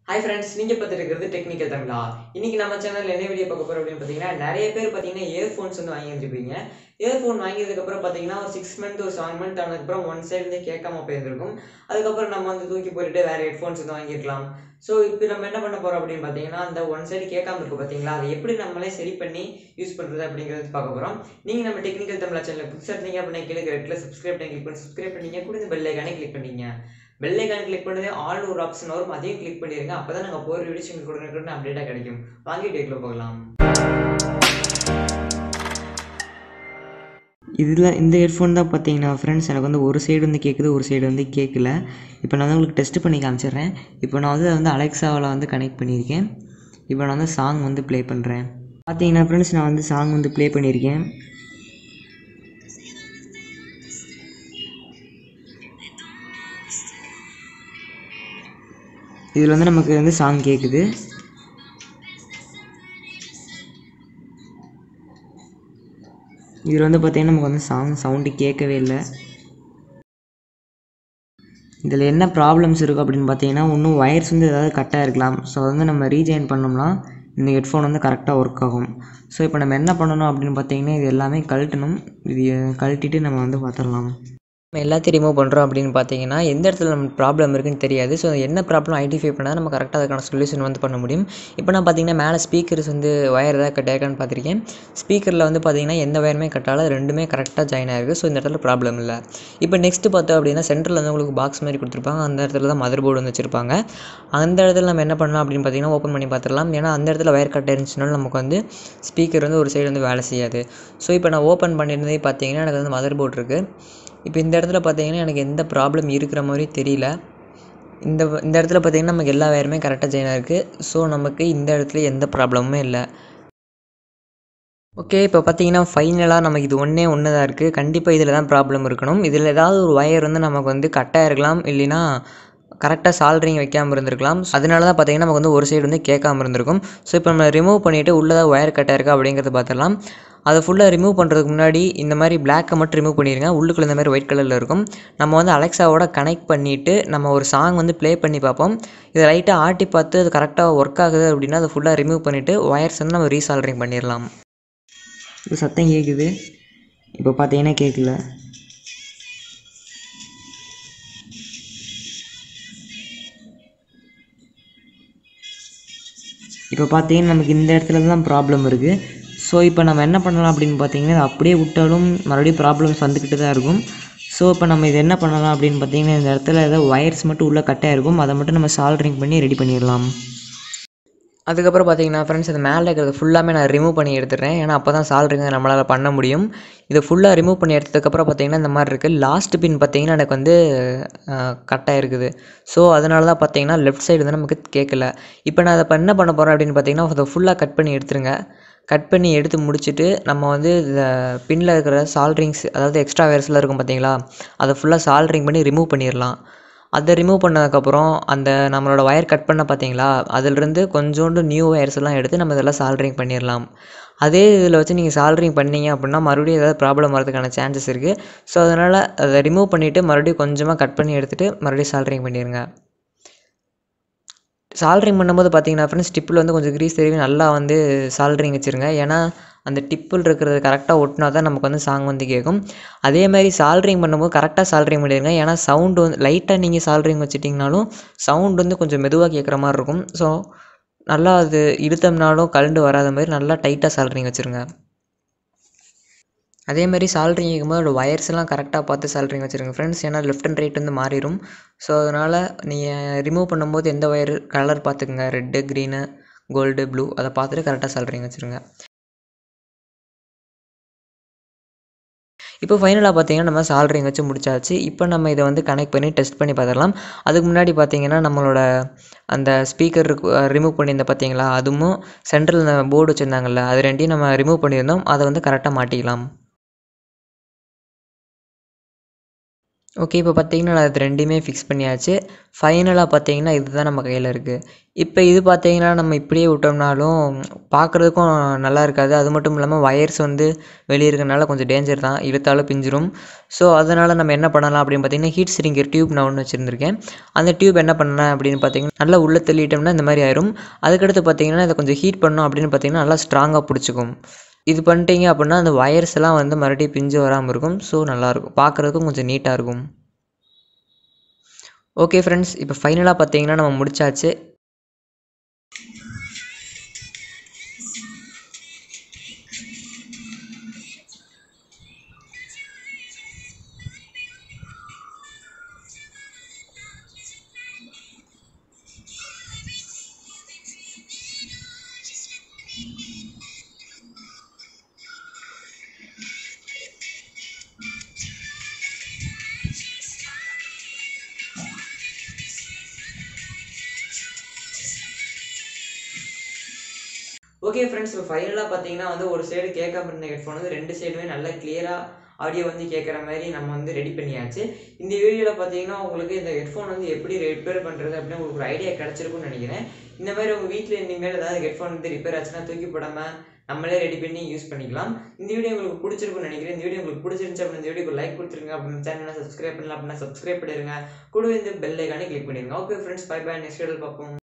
hi friends நீங்கள் பார்த்துட்டு இருக்கிறது டெக்னிக்கல் தமிழா இன்னைக்கு நம்ம சேனலில் என்ன வீடியோ பார்க்க போகிறோம் அப்படின்னு பார்த்தீங்கன்னா நிறைய பேர் பார்த்தீங்கன்னா இயர்ஃபோன்ஸ் வந்து வாங்கி வந்துருப்பீங்க இயர்ஃபோன் வாங்கியதுக்கப்புறம் பார்த்தீங்கன்னா ஒரு சிக்ஸ் மந்த் ஒரு செவன் மந்த் ஆனதுக்கப்புறம் ஒன் சைடு வந்து கேட்காம போயிருந்திருக்கும் அதுக்கப்புறம் நம்ம வந்து தூக்கி போட்டுட்டு வேறு ஹெட்ஃபோன்ஸ் வந்து வாங்கியிருக்கலாம் ஸோ இப்போ நம்ம என்ன பண்ண போகிறோம் அப்படின்னு பார்த்தீங்கன்னா அந்த ஒன் சைடு கேட்காம இருக்கு பார்த்தீங்களா அதை எப்படி நம்மளே சரி பண்ணி யூஸ் பண்ணுறது அப்படிங்கிறது பார்க்க போகிறோம் நீங்கள் நம்ம டெக்னிக்கல் தமிழா சேனல் புதுசாக இருந்தீங்க அப்படின்னா கீழே ரெட்டில் சப்ஸ்கிரைப் பண்ணி கிளிக் பண்ணி சப்ஸ்கிரைப் பண்ணீங்க கூட இந்த பெல் ஐக்கானே கிளிக் பண்ணீங்க பெல் ஐக்கான் கிளிக் பண்ணதே ஆல் ஒரு ஆப்ஷன் வரும் அதையும் கிளிக் பண்ணிடுங்க அப்போ தான் நாங்கள் போகிற வீடியோஸ் உங்களுக்கு உடனே அப்டேட்டாக கிடைக்கும் வாங்கி டேக்கில் போகலாம் இதில் இந்த ஹெட்ஃபோன் தான் பார்த்தீங்கன்னா ஃப்ரெண்ட்ஸ் எனக்கு வந்து ஒரு சைடு வந்து கேட்குது ஒரு சைடு வந்து கேட்கல இப்போ நான் வந்து உங்களுக்கு டெஸ்ட் பண்ணி காமிச்சிடுறேன் இப்போ நான் வந்து அதை வந்து அலெக்ஸாவில் வந்து கனெக்ட் பண்ணியிருக்கேன் இப்போ நான் வந்து சாங் வந்து ப்ளே பண்ணுறேன் பார்த்தீங்கன்னா ஃப்ரெண்ட்ஸ் நான் வந்து சாங் வந்து ப்ளே பண்ணியிருக்கேன் இதில் வந்து நமக்கு வந்து சாங் கேட்குது இதில் வந்து பார்த்தீங்கன்னா நமக்கு வந்து சாங் சவுண்டு கேட்கவே இல்லை இதில் என்ன ப்ராப்ளம்ஸ் இருக்குது அப்படின்னு பார்த்தீங்கன்னா இன்னும் ஒயர்ஸ் வந்து ஏதாவது கட்டாக இருக்கலாம் ஸோ வந்து நம்ம ரீஜாயின் பண்ணோம்னா இந்த ஹெட்ஃபோன் வந்து கரெக்டாக ஒர்க் ஆகும் ஸோ இப்போ நம்ம என்ன பண்ணணும் அப்படின்னு பார்த்தீங்கன்னா இது எல்லாமே கழட்டணும் இது கழட்டிட்டு நம்ம வந்து பார்த்துடலாம் நம்ம எல்லாத்தையும் ரிமூவ் பண்ணுறோம் அப்படின்னு பார்த்தீங்கன்னா எந்த இடத்துல நம்ம ப்ராப்ளம் இருக்குன்னு தெரியாது ஸோ என்ன ப்ராப்ளம் ஐடென்டிஃபை பண்ணால் நம்ம கரெக்டாக அதுக்கான சொல்யூஷன் வந்து பண்ண முடியும் இப்போ நான் பார்த்தீங்கன்னா மேலே ஸ்பீக்கர்ஸ் வந்து ஒயர் ஏதாவது கட் ஆயிருக்கான்னு பார்த்துருக்கேன் ஸ்பீக்கரில் வந்து பார்த்தீங்கன்னா எந்த ஒயருமே கட்டால ரெண்டுமே கரெக்டாக ஜாயின் ஆயிருக்கு ஸோ இந்த இடத்துல ப்ராப்ளம் இல்லை இப்போ நெக்ஸ்ட்டு பார்த்தோம் அப்படின்னா சென்டரில் வந்து உங்களுக்கு பாக்ஸ் மாதிரி கொடுத்துருப்பாங்க அந்த இடத்துல தான் மதர் போர்டு வந்து வச்சிருப்பாங்க அந்த இடத்துல நம்ம என்ன பண்ணலாம் அப்படின்னு பார்த்தீங்கன்னா ஓப்பன் பண்ணி பார்த்துடலாம் ஏன்னா அந்த இடத்துல ஒயர் கட் இருந்துச்சுனாலும் நமக்கு வந்து ஸ்பீக்கர் வந்து ஒரு சைடு வந்து வேலை செய்யாது ஸோ இப்போ நான் ஓப்பன் பண்ணியிருந்தே பார்த்தீங்கன்னா எனக்கு வந்து மதர் போர்டு இருக்குது இப்போ இந்த இடத்துல பார்த்தீங்கன்னா எனக்கு எந்த ப்ராப்ளம் இருக்கிற மாதிரி தெரியல இந்த இந்த இடத்துல பார்த்தீங்கன்னா நமக்கு எல்லா வயருமே கரெக்டாக ஜாயின் இருக்குது ஸோ நமக்கு இந்த இடத்துல எந்த ப்ராப்ளமுமே இல்லை ஓகே இப்போ பார்த்தீங்கன்னா ஃபைனலாக நமக்கு இது ஒன்றே ஒன்று தான் இருக்குது கண்டிப்பாக இதில் தான் ப்ராப்ளம் இருக்கணும் இதில் ஏதாவது ஒரு ஒயர் வந்து நமக்கு வந்து கட்டாக இருக்கலாம் இல்லைன்னா கரெக்டாக சால்ட்ரிங் வைக்காமல் இருந்திருக்கலாம் அதனால தான் பார்த்தீங்கன்னா நமக்கு வந்து ஒரு சைடு வந்து கேட்காம இருந்திருக்கும் ஸோ இப்போ நம்ம ரிமூவ் பண்ணிவிட்டு உள்ளதாக ஒயர் கட்டாக இருக்கா அப்படிங்கிறத பார்த்துடலாம் அதை ஃபுல்லாக ரிமூவ் பண்ணுறதுக்கு முன்னாடி இந்த மாதிரி பிளாக்கை மட்டும் ரிமூவ் பண்ணிடுங்க உள்ளுக்குள்ள இந்த மாதிரி ஒயிட் கலரில் இருக்கும் நம்ம வந்து அலெக்ஸாவோட கனெக்ட் பண்ணிவிட்டு நம்ம ஒரு சாங் வந்து ப்ளே பண்ணி பார்ப்போம் இதை லைட்டாக ஆட்டி பார்த்து அது கரெக்டாக ஒர்க் ஆகுது அப்படின்னா அதை ஃபுல்லாக ரிமூவ் பண்ணிவிட்டு ஒயர்ஸ் வந்து நம்ம ரீசால்ட்ரிங் பண்ணிடலாம் இப்போ சத்தம் கேட்குது இப்போ பார்த்தீங்கன்னா கேட்கல இப்போ பார்த்தீங்கன்னா நமக்கு இந்த இடத்துல தான் ப்ராப்ளம் இருக்குது ஸோ இப்போ நம்ம என்ன பண்ணலாம் அப்படின்னு பார்த்தீங்கன்னா இதை அப்படியே விட்டாலும் மறுபடியும் ப்ராப்ளம்ஸ் வந்துக்கிட்டு தான் இருக்கும் ஸோ இப்போ நம்ம இது என்ன பண்ணலாம் அப்படின்னு பார்த்தீங்கன்னா இந்த இடத்துல ஏதாவது ஒயர்ஸ் மட்டும் உள்ளே கட்டாக இருக்கும் அதை மட்டும் நம்ம சால்ட்ரிங் பண்ணி ரெடி பண்ணிடலாம் அதுக்கப்புறம் பார்த்தீங்கன்னா ஃப்ரெண்ட்ஸ் இது மேலே இருக்கிறது ஃபுல்லாமே நான் ரிமூவ் பண்ணி எடுத்துடுறேன் ஏன்னா அப்போ தான் சால்ட்ரிங்க நம்மளால் பண்ண முடியும் இதை ஃபுல்லாக ரிமூவ் பண்ணி எடுத்ததுக்கப்புறம் பார்த்தீங்கன்னா இந்த மாதிரி இருக்குது லாஸ்ட் பின் பார்த்தீங்கன்னா எனக்கு வந்து கட்டாக இருக்குது ஸோ அதனால தான் பார்த்தீங்கன்னா லெஃப்ட் சைடு வந்து நமக்கு கேட்கல இப்போ நான் அதை இப்போ என்ன பண்ண போகிறேன் அப்படின்னு பார்த்தீங்கன்னா அதை ஃபுல்லாக கட் பண்ணி எடுத்துருங்க கட் பண்ணி எடுத்து முடிச்சுட்டு நம்ம வந்து இந்த பின்னில் இருக்கிற சால்ட்ரிங்ஸ் அதாவது எக்ஸ்ட்ரா வேர்ஸ்லாம் இருக்கும் பார்த்தீங்களா அதை ஃபுல்லாக சால்ட்ரிங் பண்ணி ரிமூவ் பண்ணிடலாம் அதை ரிமூவ் பண்ணதுக்கப்புறம் அந்த நம்மளோட ஒயர் கட் பண்ண பார்த்தீங்களா அதிலிருந்து கொஞ்சோண்டு நியூ ஒயர்ஸ் எல்லாம் எடுத்து நம்ம இதெல்லாம் சால்ட்ரிங் பண்ணிடலாம் அதே இதில் வச்சு நீங்கள் சால்ட்ரிங் பண்ணீங்க அப்படின்னா மறுபடியும் ஏதாவது ப்ராப்ளம் வரதுக்கான சான்சஸ் இருக்குது ஸோ அதனால் அதை ரிமூவ் பண்ணிவிட்டு மறுபடியும் கொஞ்சமாக கட் பண்ணி எடுத்துகிட்டு மறுபடியும் சால்ட்ரிங் பண்ணிடுங்க சால்ட்ரிங் பண்ணும்போது பார்த்தீங்கன்னா ஃப்ரெண்ட்ஸ் டிப்பில் வந்து கொஞ்சம் க்ரீஸ் தெரிவி நல்லா வந்து சால்ட்ரிங் வச்சுருங்க ஏன்னா அந்த டிப்பில் இருக்கிறது கரெக்டாக ஒட்டினா தான் நமக்கு வந்து சாங் வந்து கேட்கும் அதே மாதிரி சால்ட்ரிங் பண்ணும்போது கரெக்டாக சால்ட்ரிங் பண்ணிடுங்க ஏன்னா சவுண்டு வந்து லைட்டாக நீங்கள் சால்ட்ரிங் வச்சுட்டிங்கனாலும் சவுண்ட் வந்து கொஞ்சம் மெதுவாக கேட்குற மாதிரி இருக்கும் ஸோ நல்லா அது இழுத்தம்னாலும் கலண்டு வராத மாதிரி நல்லா டைட்டாக சால்ட்ரிங் வச்சுருங்க அதே மாதிரி சால்ட்ரிங் வைக்கும்போது அதோட ஒயர்ஸ் எல்லாம் கரெக்டாக பார்த்து சால்ட்ரிங் வச்சுருங்க ஃப்ரெண்ட்ஸ் ஏன்னா லெஃப்ட் அண்ட் ரைட் வந்து மாறிடும் ஸோ அதனால் நீங்கள் ரிமூவ் பண்ணும்போது எந்த ஒயர் கலர் பார்த்துக்குங்க ரெட்டு க்ரீனு கோல்டு ப்ளூ அதை பார்த்துட்டு கரெக்டாக சால்ட்ரிங் வச்சுருங்க இப்போ ஃபைனலாக பார்த்தீங்கன்னா நம்ம சால்ட்ரிங் வச்சு முடிச்சாச்சு இப்போ நம்ம இதை வந்து கனெக்ட் பண்ணி டெஸ்ட் பண்ணி பார்த்துடலாம் அதுக்கு முன்னாடி பார்த்தீங்கன்னா நம்மளோட அந்த ஸ்பீக்கர் ரிமூவ் பண்ணியிருந்த பார்த்தீங்களா அதுவும் சென்ட்ரல் போர்டு வச்சுருந்தாங்கல்ல அது ரெண்டையும் நம்ம ரிமூவ் பண்ணியிருந்தோம் அதை வந்து கரெக்டாக மாட்டிக்கலாம் ஓகே இப்போ பார்த்தீங்கன்னா நான் அது ரெண்டுமே ஃபிக்ஸ் பண்ணியாச்சு ஃபைனலாக பார்த்தீங்கன்னா இதுதான் நம்ம கையில் இருக்குது இப்போ இது பார்த்தீங்கன்னா நம்ம இப்படியே விட்டோம்னாலும் பார்க்குறதுக்கும் நல்லா இருக்காது அது மட்டும் இல்லாமல் வயர்ஸ் வந்து வெளியே இருக்கறனால கொஞ்சம் டேஞ்சர் தான் இழுத்தாலும் பிஞ்சிரும் ஸோ அதனால் நம்ம என்ன பண்ணலாம் அப்படின்னு பார்த்தீங்கன்னா ஹீட் சிரிங்கர் டியூப் நான் ஒன்று வச்சுருந்துருக்கேன் அந்த டியூப் என்ன பண்ணேன் அப்படின்னு பார்த்தீங்கன்னா நல்லா உள்ளே தள்ளிட்டோம்னா இந்த மாதிரி ஆயிரும் அதுக்கடுத்து பார்த்தீங்கன்னா இதை கொஞ்சம் ஹீட் பண்ணோம் அப்படின்னு பார்த்தீங்கன்னா நல்லா ஸ்ட்ராங்காக பிடிச்சிக்கும் இது பண்ணிட்டீங்க அப்படின்னா அந்த வயர்ஸ் எல்லாம் வந்து மறுபடியும் பிஞ்சு வராமல் இருக்கும் ஸோ நல்லாயிருக்கும் பார்க்குறதுக்கும் கொஞ்சம் நீட்டாக இருக்கும் ஓகே ஃப்ரெண்ட்ஸ் இப்போ ஃபைனலாக பார்த்தீங்கன்னா நம்ம முடிச்சாச்சு ஓகே ஃப்ரெண்ட்ஸ் இப்போ ஃபைனலாக பார்த்தீங்கன்னா வந்து ஒரு சைடு கேட்காம இருந்த ஹெட்ஃபோன் வந்து ரெண்டு சைடுமே நல்லா கிளியராக ஆடியோ வந்து கேட்குற மாதிரி நம்ம வந்து ரெடி பண்ணியாச்சு இந்த வீடியோவில் பார்த்தீங்கன்னா உங்களுக்கு இந்த ஹெட்ஃபோன் வந்து எப்படி ரிப்பேர் பண்ணுறது அப்படின்னு உங்களுக்கு ஒரு ஐடியா கிடச்சிருக்கும்னு நினைக்கிறேன் இந்த மாதிரி உங்கள் வீட்டில் இனிமேல் ஏதாவது ஹெட்ஃபோன் வந்து ரிப்பேர் ஆச்சுன்னா தூக்கி போடாமல் நம்மளே ரெடி பண்ணி யூஸ் பண்ணிக்கலாம் இந்த வீடியோ உங்களுக்கு பிடிச்சிருக்கும்னு நினைக்கிறேன் இந்த வீடியோ உங்களுக்கு பிடிச்சிருந்துச்சு அப்படின்னு இந்த வீடியோக்கு லைக் கொடுத்துருங்க அப்படின்னு சேனலை சப்ஸ்கிரைப் பண்ணலாம் அப்படின்னா சப்ஸ்கிரைப் பண்ணிடுங்க கூடவே இந்த பெல் ஐக்கானே கிளிக் பண்ணிடுங்க okay friends bye bye next video பார்ப்போம்